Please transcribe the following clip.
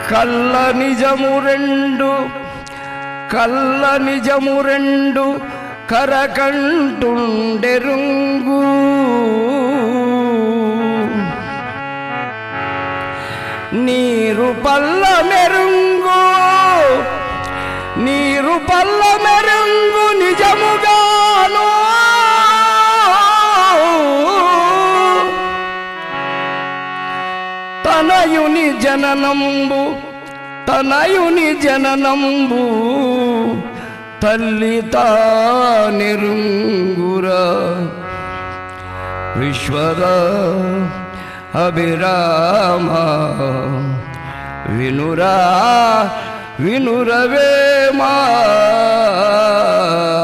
కళ్ళ నిజము రెండు కళ్ళ నిజము రెండు కరకంటుండెరుంగు నీరు పల్ల మెరుంగు నీరు పల్ల మెరుంగు నిజముగాను తనయుని జననంబు తనయుని జననంబు తల్లి తానిరుంగురా విశ్వర అభిరామ వినురా వినురవేమా